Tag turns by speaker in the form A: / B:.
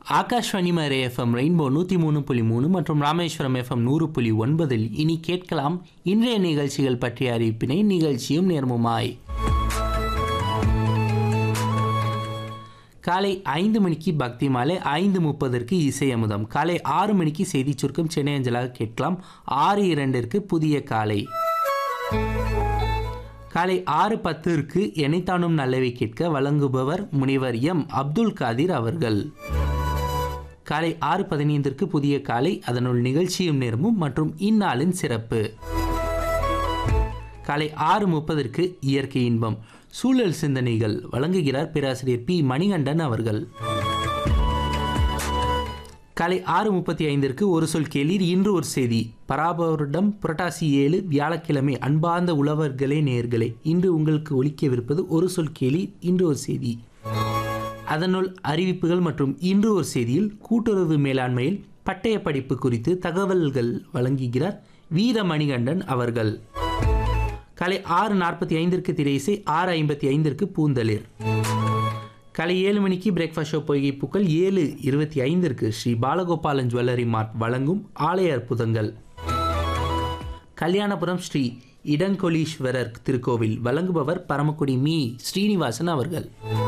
A: Akashvani மரே FM rainbow நூற்றி மூணு புள்ளி மூணு மற்றும் ராமேஸ்வரம் எஃப்எம் நூறு புள்ளி ஒன்பதில் இனி கேட்கலாம் இன்றைய நிகழ்ச்சிகள் பற்றிய அறிவிப்பினை நிகழ்ச்சியும் நேர்முமாய் காலை ஐந்து மணிக்கு பக்தி மாலை ஐந்து முப்பதற்கு இசை அமுதம் காலை ஆறு மணிக்கு செய்தி சுருக்கம் சென்னை அஞ்சலாக கேட்கலாம் ஆறு இரண்டிற்கு புதிய காலை காலை ஆறு பத்திற்கு எனைத்தானும் நல்லவை கேட்க வழங்குபவர் முனிவர் எம் அப்துல் காதிர் அவர்கள் காலை ஆறு பதினைந்திற்கு புதிய காலை அதனுள் நிகழ்ச்சியும் நேரமும் மற்றும் இந்நாளின் சிறப்பு காலை ஆறு முப்பதற்கு இயற்கை இன்பம் சூழல் சிந்தனைகள் வழங்குகிறார் பேராசிரியர் பி மணிகண்டன் அவர்கள் காலை ஆறு முப்பத்தி ஐந்திற்கு ஒரு சொல் கேளீர் இன்று ஒரு செய்தி பராபவரிடம் புரட்டாசி ஏழு வியாழக்கிழமை அன்பார்ந்த உழவர்களே நேர்களே இன்று உங்களுக்கு ஒலிக்கவிருப்பது ஒரு சொல் கேளீர் இன்று ஒரு செய்தி அதனுள் அறிவிப்புகள் மற்றும் இன்று ஒரு செய்தியில் கூட்டுறவு மேலாண்மையில் பட்டய படிப்பு குறித்து தகவல்கள் வழங்குகிறார் வீரமணிகண்டன் அவர்கள் காலை ஆறு நாற்பத்தி ஐந்திற்கு திரையிசை ஆறு ஐம்பத்தி ஐந்திற்கு பூந்தளிர் காலை ஏழு மணிக்கு பிரேக்ஃபாஸ்ட் ஷோ பொய்கை பூக்கள் ஏழு இருபத்தி ஐந்திற்கு ஸ்ரீ பாலகோபாலன் ஜுவல்லரி மார்ட் வழங்கும் ஆலய அற்புதங்கள் கல்யாணபுரம் ஸ்ரீ இடங்கொலீஸ்வரர் திருக்கோவில் வழங்குபவர் பரமக்குடி மீ ஸ்ரீனிவாசன் அவர்கள்